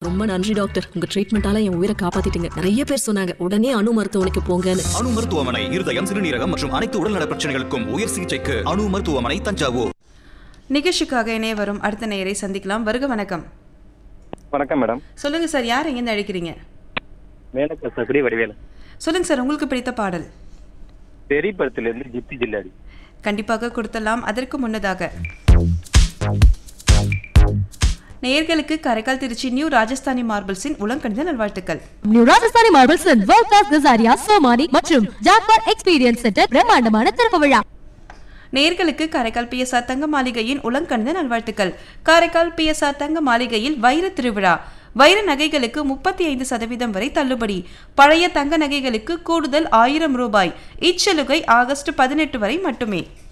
ரொம்ப நன்றி டாக்டர் உங்க ட்ரீட்மெண்டால என் உயிரை காப்பாத்திட்டீங்க நிறைய பேர் சொன்னாங்க உடனே அணு மருத்துவமனைக்கு போங்கன்னு அணு மருத்துவமனை இருதயம் சிறுநீரகம் மற்றும் அனைத்து உடல்நல பிரச்சனைகளுக்கும் உயர் சிகிச்சைக்கு அணு மருத்துவமனை தஞ்சாவூர் நிகழ்ச்சிக்காக இணைய வரும் அடுத்த நேயரை சந்திக்கலாம் வருக வணக்கம் வணக்கம் மேடம் சொல்லுங்க சார் யார் எங்கேருந்து அழைக்கிறீங்க மேலக்க சகுடி வடிவேலு சொல்லுங்க சார் உங்களுக்கு பிடித்த பாடல் பெரிய படத்திலிருந்து ஜிப்பி ஜில்லாடி கண்டிப்பாக கொடுத்தலாம் அதற்கு முன்னதாக நேயர்களுக்கு கரைக்கால் திருச்சி நியூ ராஜஸ்தானி மார்பிள்ஸின் உளங்கணித நல்வாழ்த்துக்கள் new Rajasthani marbles world class Kajaria Somany and Jaguar experience centre பிரம்மாண்டமான திறப்பு விழா நேர்களுக்கு காரைக்கால் பிஎஸ்ஆர் தங்க மாளிகையின் உளங்கணித நல்வாழ்த்துக்கள் காரைக்கால் பிஎஸ்ஆர் தங்க மாளிகையில் வைர திருவிழா வைர நகைகளுக்கு முப்பத்தி ஐந்து சதவீதம் வரை தள்ளுபடி பழைய தங்க நகைகளுக்கு கூடுதல் ஆயிரம் ரூபாய் இச்சலுகை ஆகஸ்ட் பதினெட்டு வரை மட்டுமே